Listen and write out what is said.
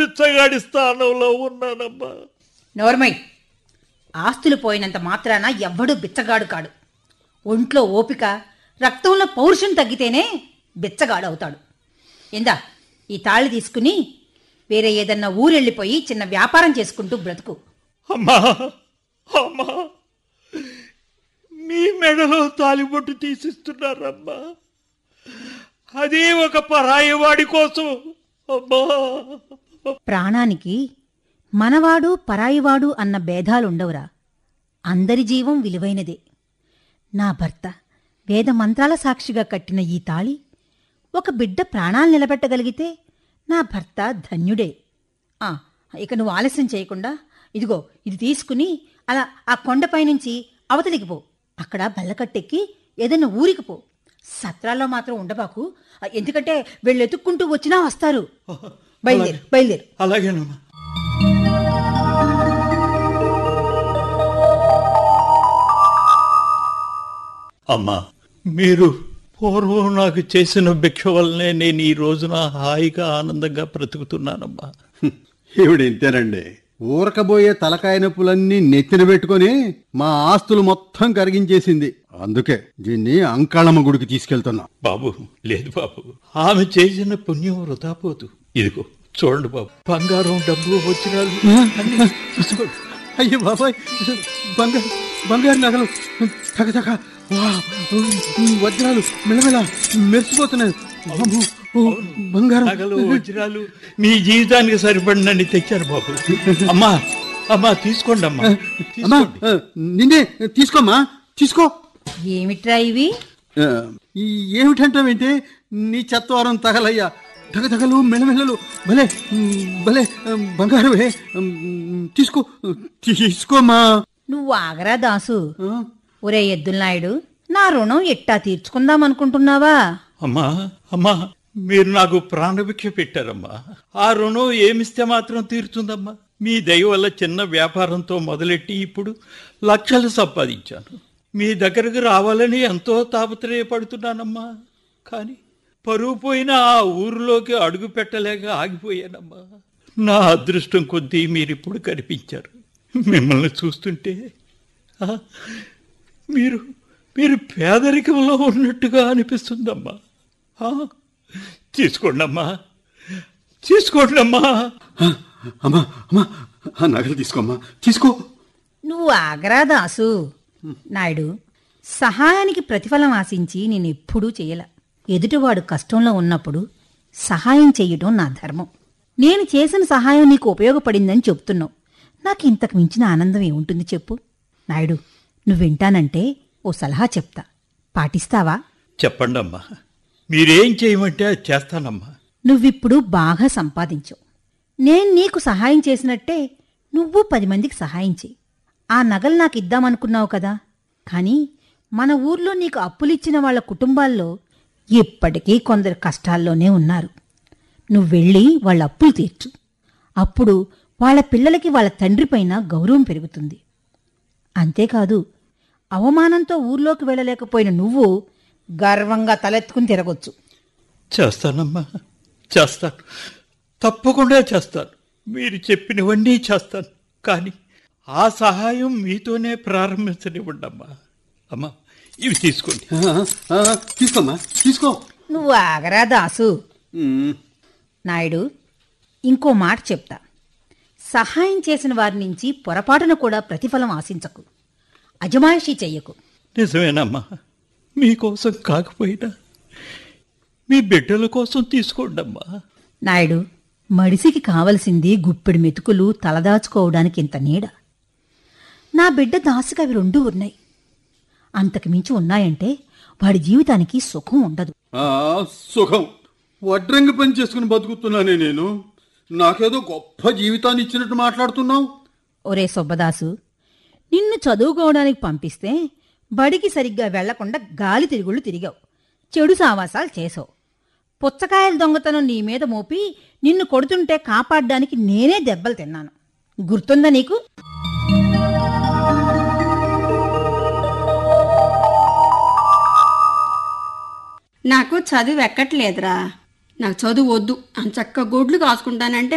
బిచ్చగాడి స్థానంలో ఉన్నానమ్మా నోర్మై ఆస్తులు పోయినంత మాత్రాన ఎవ్వడూ బిచ్చగాడు కాడు ఒంట్లో ఓపిక రక్తంలో పౌరుషం తగ్గితేనే బిచ్చగాడు అవుతాడు ఇందా ఈ తాళి తీసుకుని వేరే ఏదన్నా ఊరెళ్ళిపోయి చిన్న వ్యాపారం చేసుకుంటూ బ్రతుకు అమ్మా అమ్మా మీ మెడలో తాలిబొట్టు తీసిస్తున్నారమ్మా అది ఒక పరాయి వాడి కోసం అమ్మా ప్రాణానికి మనవాడు పరాయివాడు అన్న భేదాలుండవురా అందరి జీవం విలువైనదే నా భర్త వేద మంత్రాల సాక్షిగా కట్టిన ఈ తాళి ఒక బిడ్డ ప్రాణాలు నిలబెట్టగలిగితే నా భర్త ధన్యుడే ఆ, ఇక నువ్వు ఆలస్యం చేయకుండా ఇదిగో ఇది తీసుకుని అలా ఆ కొండపై నుంచి అవతలికి పో అక్కడ బల్లకట్టెక్కి ఏదైనా ఊరికి పో సత్రాల్లో మాత్రం ఉండబాకు ఆ, ఎందుకంటే వీళ్ళు ఎత్తుక్కుంటూ వచ్చినా వస్తారు బయలుదేరు బయలుదేరు అలాగేనమ్మా అమ్మా మీరు పూర్వం నాకు చేసిన భిక్ష వల్లనే నేను ఈ రోజున హాయిగా ఆనందంగా బ్రతుకుతున్నానమ్మా ఈవిడ ఇంతేనండి ఊరకబోయే తలకాయ నొప్పులన్నీ నెత్తిన పెట్టుకొని మా ఆస్తులు మొత్తం కరిగించేసింది అందుకే దీన్ని అంకాళమ్మ గుడికి తీసుకెళ్తున్నా బాబు లేదు బాబు ఆమె చేసిన పుణ్యం వృధా పోదు ఇదిగో చూడండి బాబు బంగారం డబ్బు వచ్చినాలు అన్నీ తీసుకోండి అయ్యో బాబాయ్ బంగారు బంగారు నగలు తగ తగ వా, వజ్రాలు మెలమెల మెరిసిపోతున్నాయి వామ్మో, ఓ, బంగారం నగలు వజ్రాలు మీ జీవితానికి సరిపడినన్ని తెచ్చారు బాబు అమ్మా అమ్మా తీసుకోండి అమ్మా అమ్మా తీసుకోండి ఆ, నిన్నే తీసుకోమ్మా తీసుకో ఏమిట్రా ఇవి ఆ, ఈ ఏమిటంటావేంటి నీ చెత్తవారం తగలయ్యా తగ తగలు మెల్లమెల్లలు భలే ఉమ్, భలే ఉమ్, బంగారువే ఉమ్, తీసుకో తీసుకోమ్మా నువ్వు ఆగరా దాసు ఆ, ఒరే ఎద్దులనాయుడు నా రుణం ఎట్టా తీర్చుకుందామనుకుంటున్నావా అమ్మా అమ్మా మీరు నాకు ప్రాణభిక్ష పెట్టారమ్మా ఆ రుణం ఏమిస్తే మాత్రం తీరుతుందమ్మా మీ దయ వల్ల చిన్న వ్యాపారంతో మొదలెట్టి ఇప్పుడు లక్షలు సంపాదించాను మీ దగ్గరకు రావాలని ఎంతో తాపత్రయపడుతున్నానమ్మా కానీ పరువు పోయిన ఆ ఊరిలోకి అడుగు పెట్టలేక ఆగిపోయానమ్మా నా అదృష్టం కొద్దీ మీరిప్పుడు కనిపించారు మిమ్మల్ని చూస్తుంటే ఆ, మీరు మీరు పేదరికంలో ఉన్నట్టుగా అనిపిస్తుందమ్మా ఆ, తీసుకోండమ్మా తీసుకోండమ్మా ఆ, అమ్మా అమ్మా ఆ నగలు తీసుకోమ్మా తీసుకో నువ్వు ఆగరా దాసు నాయుడు సహాయానికి ప్రతిఫలం ఆశించి నేను ఎప్పుడూ చేయల ఎదుటివాడు కష్టంలో ఉన్నప్పుడు సహాయం చెయ్యడం నా ధర్మం నేను చేసిన సహాయం నీకు ఉపయోగపడిందని చెప్తున్నావు నాకు ఇంతకు మించిన ఆనందం ఏముంటుంది చెప్పు నాయుడు నువ్వు వింటానంటే ఓ సలహా చెప్తా పాటిస్తావా చెప్పండమ్మా మీరేం చేయమంటే అది చేస్తానమ్మా నువ్విప్పుడు బాగా సంపాదించావు నేను నీకు సహాయం చేసినట్టే నువ్వు పది మందికి సహాయం చేయి ఆ నగలు నాకు ఇద్దామనుకున్నావు కదా కానీ మన ఊర్లో నీకు అప్పులిచ్చిన వాళ్ళ కుటుంబాల్లో ఇప్పటికీ కొందరు కష్టాల్లోనే ఉన్నారు నువ్వు వెళ్ళి వాళ్ళ అప్పులు తీర్చు అప్పుడు వాళ్ళ పిల్లలకి వాళ్ళ తండ్రిపైన గౌరవం పెరుగుతుంది అంతేకాదు అవమానంతో ఊర్లోకి వెళ్ళలేకపోయిన నువ్వు గర్వంగా తలెత్తుకుని తిరగొచ్చు చేస్తానమ్మా చేస్తాను తప్పకుండా చేస్తాను మీరు చెప్పినవన్నీ చేస్తాను కానీ ఆ సహాయం మీతోనే ప్రారంభించనివ్వండి అమ్మా అమ్మా ఇవి తీసుకోండి ఆ, ఆ, తీసుకోమ్మా తీసుకో నువ్వు ఆగరా దాసు ఉమ్, నాయుడు ఇంకో మాట చెప్తా సహాయం చేసిన వారి నుంచి పొరపాటున కూడా ప్రతిఫలం ఆశించకు అజమాయిషీ చెయ్యకు నిజమేనమ్మా మీకోసం కాకపోయినా మీ బిడ్డల కోసం తీసుకోండమ్మా నాయుడు మడిసికి కావలసింది గుప్పెడు మెతుకులు తలదాచుకోవడానికి ఇంత నీడ నా బిడ్డ దాసుకు అవి రెండూ ఉన్నాయి అంతకు మించి ఉన్నాయంటే వాడి జీవితానికి సుఖం ఉండదు ఆ, సుఖం వడ్రంగి పని చేసుకుని బతుకుతున్నానే నేను నాకేదో గొప్ప జీవితాన్ని ఇచ్చినట్టు మాట్లాడుతున్నావు ఒరే సుబ్బదాసు నిన్ను చదువుకోవడానికి పంపిస్తే బడికి సరిగ్గా వెళ్లకుండా గాలి తిరుగుళ్ళు తిరిగావు చెడు సావాసాలు చేసావు పుచ్చకాయల దొంగతనం నీ మీద మోపి నిన్ను కొడుతుంటే కాపాడ్డానికి నేనే దెబ్బలు తిన్నాను గుర్తుందా నీకు నాకు చదువు ఎక్కట్లేదురా నాకు చదువు వద్దు అంచక్క గొడ్లు కాసుకుంటానంటే